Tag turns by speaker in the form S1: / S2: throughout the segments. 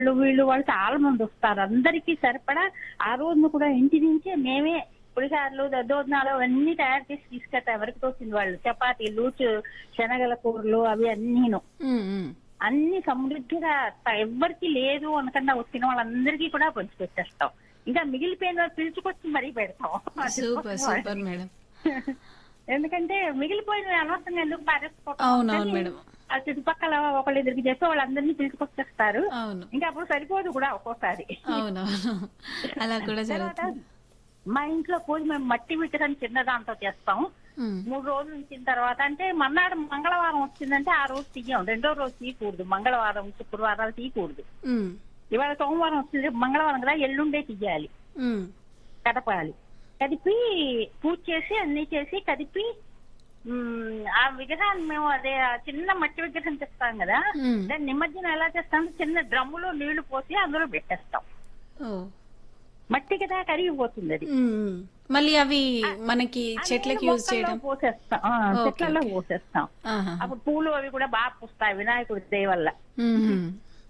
S1: వాళ్ళు వీళ్ళు వాళ్ళు చాలా మంది వస్తారు అందరికీ సరిపడా ఆ రోజున కూడా ఇంటి నుంచే మేమే పులిహారలు దద్దోజనాలు అవన్నీ తయారు చేసి తీసుకెళ్తాం ఎవరికి తోచింది వాళ్ళు చపాతీలు చు- శనగల కూరలు అవి అన్నీను
S2: ఉమ్, ఉమ్.
S1: అన్ని సమృద్ధిగా త- ఎవ్వరికి లేదు అనకుండా వచ్చిన వాళ్ళందరికీ కూడా పంచి పెట్టేస్తాం ఇంకా మిగిలిపోయిన వాళ్ళు పిలుచుకొచ్చి మరీ పెడతాం
S2: సూపర్ సూపర్ మేడం
S1: ఎందుకంటే మిగిలిపోయిన అనవసరంగా ఎందుకు పారేసుకోవటం
S2: అవునవును
S1: అని
S2: మేడం.
S1: ఆ చుట్టుపక్కల ఒకళ్ళు ఇద్దరికి చేస్తే వాళ్ళందరినీ పిలుచుకొచ్చేస్తారు
S2: అవును
S1: ఇంకా అప్పుడు సరిపోదు కూడా ఒక్కోసారి
S2: అవునవును అలా కూడా
S1: తర్వాత
S2: జరుగుతుంది
S1: మా ఇంట్లో పూజ మేము మట్టి విగ్రహం చిన్న దాంతో చేస్తాం
S2: ఉమ్,
S1: మూడు రోజులు ఉంచిన తర్వాత అంటే మన్నాడు మంగళవారం వచ్చిందంటే ఆ రోజు తీయం రెండో రోజు తీయకూడదు మంగళవారం శుక్రవారాలు తీయకూడదు
S2: ఉమ్,
S1: ఇవాళ సోమవారం వచ్చింది మంగళవారం కదా ఎల్లుండే తీయాలి
S2: ఉమ్.
S1: కదపాలి కదిపి పూజ చేసి అన్ని చేసి కదిపి ఉమ్, ఆ విగ్రహాన్ని మేము అదే ఆ చిన్న మట్టి విగ్రహం తెస్తాం కదా
S2: ఉమ్.
S1: దాన్ని నిమజ్జనం ఎలా చేస్తాం చిన్న డ్రమ్ములో నీళ్లు పోసి అందులో పెట్టేస్తాం
S2: ఓ
S1: మట్టి కదా కరిగిపోతుంది అది
S2: ఉమ్, ఉమ్. మళ్ళీ అవి మనకి
S1: ఆ
S2: చెట్లకి
S1: నీళ్లు
S2: యూజ్
S1: మొక్కల్లో
S2: చేయడం
S1: పోసేస్తాం ఆ,
S2: ఓకే,
S1: చెట్లలో
S2: ఓకే.
S1: పోసేస్తాం
S2: ఆహా.
S1: అప్పుడు పూలు అవి కూడా బాగా పూస్తాయి వినాయకుడి దయ వల్ల
S2: ఉమ్, ఉమ్.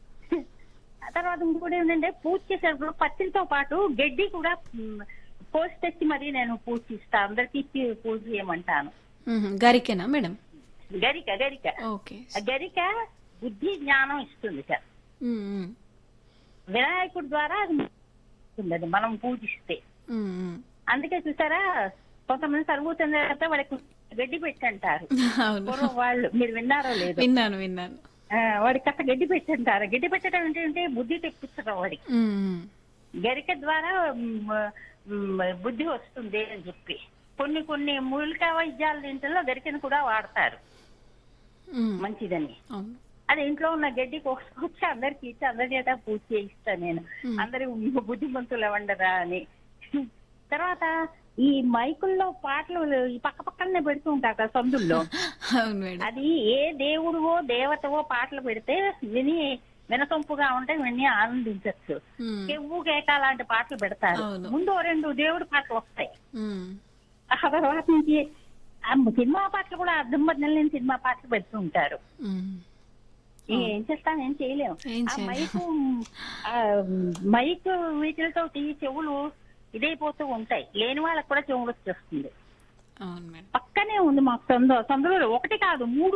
S1: ఆ తర్వాత ఇంకోటి ఏంటంటే పూజ చేసేటప్పుడు పత్తితో పాటు గడ్డి కూడా ఉమ్, కోసి తెచ్చి మరీ నేను పూజ చేస్తా అందరికి ఇచ్చి పూజ చేయమంటాను
S2: ఉమ్, గరికెనా మేడం
S1: గరిక గరిక
S2: ఓకే
S1: ఆ గరిక బుద్ధి జ్ఞానం ఇస్తుంది సార్
S2: ఉమ్, ఉమ్.
S1: వినాయకుడి ద్వారా అది ఇస్తుంది అది మనం పూజిస్తే
S2: ఉమ్, ఉమ్.
S1: అందుకే చూసారా కొంతమంది సరువు తర్వాత వాళ్ళకి గడ్డి పెట్టి అంటారు
S2: అవును
S1: పూర్వం వాళ్ళు మీరు విన్నారో లేదు
S2: విన్నాను విన్నాను
S1: ఆ, వాడికి కాస్త గడ్డి పెట్టి అంటారు గడ్డి పెట్టడం ఏంటంటే బుద్ధి తెప్పించడం వాడికి
S2: ఉమ్, ఉమ్.
S1: గరిక ద్వారా మ్, మ్, బుద్ధి వస్తుంది అని చెప్పి కొన్ని కొన్ని మూలికా వైద్యాల దీంట్లో గరికను కూడా వాడతారు
S2: ఉమ్.
S1: మంచిదని
S2: అవును
S1: అది ఇంట్లో ఉన్న గడ్డి కోసుకొచ్చి అందరికి ఇచ్చి అందరి చేత పూజ చేయిస్తాను నేను
S2: Hmm.
S1: అందరి బుద్ధిమంతులు అవ్వండరా అని తర్వాత ఈ మైకుల్లో పాటలు ఈ పక్క పక్కనే పెడుతూ ఉంటారు కదా సందుల్లో
S2: అవును మేడం
S1: అది ఏ దేవుడువో దేవతవో పాటలు పెడితే విని వినసొంపుగా ఉంటే విని ఆనందించచ్చు
S2: ఉమ్,
S1: కెవ్వు కేక లాంటి పాటలు పెడతారు
S2: అవును.
S1: ముందు ఓ రెండు దేవుడి పాటలు వస్తాయి
S2: ఉమ్.
S1: ఆ తర్వాత నుంచి ఆ సినిమా పాటలు కూడా అర్థం బదిలిన సినిమా పాటలు పెడుతూ ఉంటారు
S2: ఉమ్.
S1: ఏం చేస్తాం ఏం చేయలేం
S2: ఏం
S1: ఆ
S2: చేయలేం.
S1: మైకు ఆ మైక్ వీటితో ఈ చెవులు ఇదైపోతూ ఉంటాయి లేని వాళ్ళకి కూడా చెవులు వచ్చేస్తుంది
S2: అవును మేడం
S1: పక్కనే ఉంది మాకు సొంత సొంతలో ఒకటి కాదు మూడు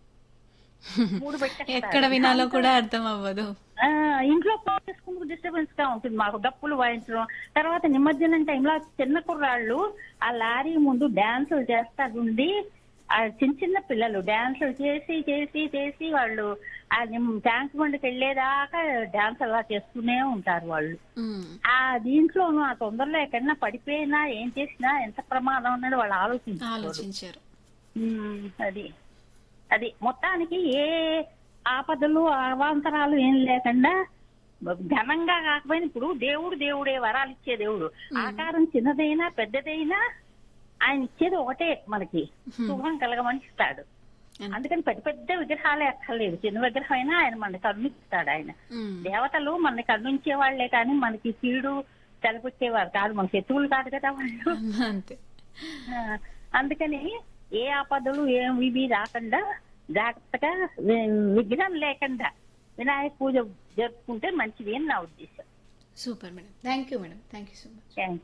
S1: మూడు పెట్టేస్తారు.
S2: ఎక్కడ వినాలో కూడా అర్థం అవ్వదు
S1: ఆ, ఇంట్లో పని చేసుకుంటూ డిస్టర్బెన్స్ గా ఉంటుంది మాకు డప్పులు వాయించడం తర్వాత నిమజ్జనం టైంలో చిన్న కుర్రాళ్ళు ఆ లారీ ముందు డాన్సులు చేస్తారుండి ఆ చిన్న చిన్న పిల్లలు డాన్సులు చేసి చేసి చేసి వాళ్ళు ఆ నిమ్- ట్యాంక్ బండికి వెళ్ళేదాకా డాన్స్ అలా చేస్తూనే ఉంటారు వాళ్ళు
S2: ఉమ్.
S1: ఆ దీంట్లోనూ ఆ తొందరలో ఎక్కడన్నా పడిపోయినా ఏం చేసినా ఎంత ప్రమాదం అన్నది వాళ్ళు ఆలోచించారు
S2: ఆలోచించారు
S1: ఉమ్, అది అది మొత్తానికి ఏ ఆపదలు అవాంతరాలు ఏం లేకుండా ఘనంగా కాకపోయినా ఇప్పుడు దేవుడు దేవుడే వరాలు ఇచ్చే దేవుడు ఆకారం చిన్నదైనా పెద్దదైనా ఆయన ఇచ్చేది ఒకటే మనకి శుభం కలగమని ఇస్తాడు
S2: అంతే.
S1: అందుకని పెద్ద పెద్ద విగ్రహాలే అక్కర్లేదు చిన్న విగ్రహం అయినా ఆయన మనకి కరుణిస్తాడు ఆయన
S2: ఉమ్.
S1: దేవతలు మనని కరుణించే వాళ్లే కానీ మనకి కీడు తెలపొచ్చేవారు కాదు మన శత్రువులు కాదు కదా వాళ్ళు
S2: అంతే
S1: ఆ, అందుకని ఏ ఆపదలు ఏమి ఇవి రాకుండా జాగ్రత్తగా వి- విఘ్నం లేకుండా వినాయక పూజ జరుపుకుంటే మంచిది అని నా ఉద్దేశం
S2: super madam thank you madam thank you so much
S1: thanks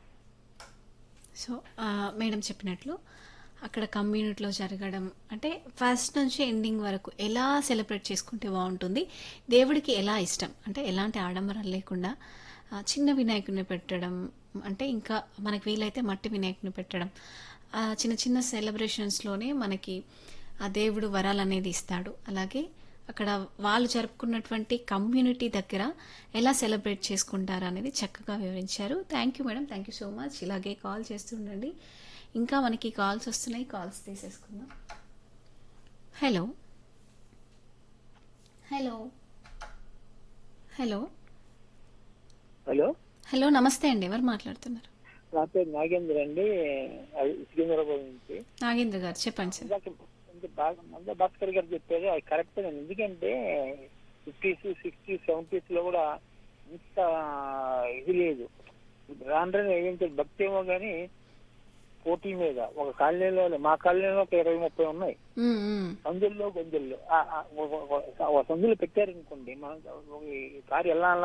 S2: so ఆ, మేడం చెప్పినట్లు అక్కడ కమ్యూనిటీలో జరగడం అంటే ఫస్ట్ నుంచి ఎండింగ్ వరకు ఎలా సెలబ్రేట్ చేసుకుంటే బాగుంటుంది దేవుడికి ఎలా ఇష్టం అంటే ఎలాంటి ఆడంబరం లేకుండా ఆ, చిన్న వినాయకుడిని పెట్టడం అంటే ఇంకా మనకి వీలైతే మట్టి వినాయకుడిని పెట్టడం ఆ చిన్న చిన్న సెలబ్రేషన్స్లోనే మనకి ఆ దేవుడు వరాలు అనేది ఇస్తాడు అలాగే అక్కడ వాళ్ళు జరుపుకున్నటువంటి కమ్యూనిటీ దగ్గర ఎలా సెలబ్రేట్ చేసుకుంటారు అనేది చక్కగా వివరించారు thank you madam thank you so much ఇలాగే కాల్ చేస్తుండండి ఇంకా మనకి కాల్స్ వస్తున్నాయి కాల్స్ తీసేసుకుందాం hello hello hello
S3: hello
S2: hello నమస్తే అండి ఎవరు మాట్లాడుతున్నారు
S3: నా పేరు నాగేంద్ర అండి అది సికింద్రాబాద్ నుంచి
S2: నాగేంద్ర గారు చెప్పండి సార్
S3: ఇందాక ఇంత బాగా మంద భాస్కర్ గారు చెప్పారు అది కరెక్ట్ అండి ఎందుకంటే ఫిఫ్టీస్ సిక్స్టీస్ సెవెంటీస్ లో కూడా ఇంత ఇది లేదు రాను రాను ఏంటంటే భక్తి ఏమో కానీ పోటీ మీద ఒక కాలనీలో మా కాలనీలో ఒక ఇరవై ముప్పై ఉన్నాయి
S2: ఉమ్, ఉమ్.
S3: సందుల్లో గొంజల్లో ఆ- ఆ ఒక- ఒక- ఒక సందులు పెట్టారనుకోండి మనం ఒక ఈ కారు ఎలా